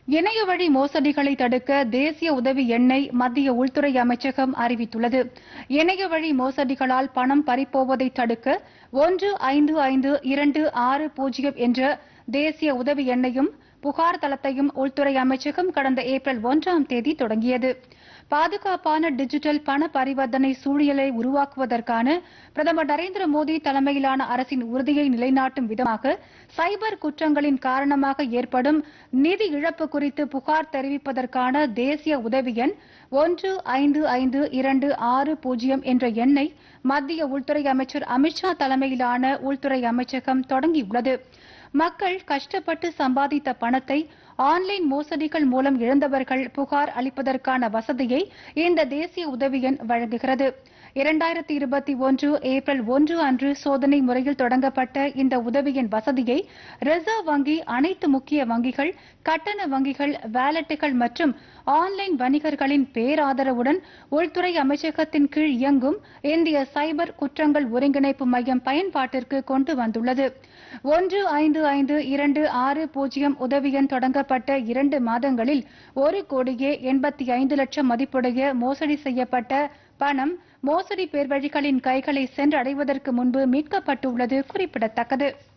இணைய வழி மோசடிகளை தடுக்க தேசிய உதவி எண்ணை மத்திய உள்துறை அமைச்சகம் அறிவித்துள்ளது இணைய வழி மோசடிகளால் பணம் பறிப்போவதை தடுக்க ஒன்று ஐந்து ஐந்து இரண்டு ஆறு பூஜ்ஜியம் என்ற தேசிய உதவி எண்ணையும் புகார் தளத்தையும் உள்துறை அமைச்சகம் கடந்த ஏப்ரல் ஒன்றாம் தேதி தொடங்கியது பாதுகாப்பான டிஜிட்டல் பண பரிவர்த்தனை சூழியலை உருவாக்குவதற்கான பிரதமர் நரேந்திர மோடி தலைமையிலான அரசின் உறுதியை நிலைநாட்டும் விதமாக சைபர் குற்றங்களின் காரணமாக ஏற்படும் நிதி இழப்பு குறித்து புகார் தெரிவிப்பதற்கான தேசிய உதவி எண் ஒன்று ஐந்து ஐந்து இரண்டு ஆறு பூஜ்ஜியம் என்ற எண்ணை மத்திய உள்துறை அமைச்சர் அமித்ஷா தலைமையிலான உள்துறை அமைச்சகம் தொடங்கியுள்ளது மக்கள் கஷ்டப்பட்டு சம்பாதித்த பணத்தை ஆன்லைன் மோசடிகள் மூலம் இழந்தவர்கள் புகார் அளிப்பதற்கான வசதியை இந்த தேசிய உதவி எண் வழங்குகிறது இரண்டாயிரத்தி இருபத்தி ஒன்று ஏப்ரல் ஒன்று அன்று சோதனை முறையில் தொடங்கப்பட்ட இந்த உதவியின் வசதியை ரிசர்வ் வங்கி அனைத்து முக்கிய வங்கிகள் கட்டண வங்கிகள் வேலட்டுகள் மற்றும் ஆன்லைன் வணிகர்களின் பேராதரவுடன் உள்துறை அமைச்சகத்தின் கீழ் இயங்கும் இந்திய சைபர் குற்றங்கள் ஒருங்கிணைப்பு மையம் பயன்பாட்டிற்கு கொண்டு வந்துள்ளது ஒன்று ஐந்து ஐந்து இரண்டு ஆறு பூஜ்ஜியம் உதவி எண் தொடங்கப்பட்ட இரண்டு மாதங்களில் ஒரு கோடியே எண்பத்தி ஐந்து லட்சம் மதிப்புடைய மோசடி செய்யப்பட்ட பணம் மோசடி பேர்வழிகளின் கைகளை சென்றடைவதற்கு முன்பு மீட்கப்பட்டுள்ளது குறிப்பிடத்தக்கது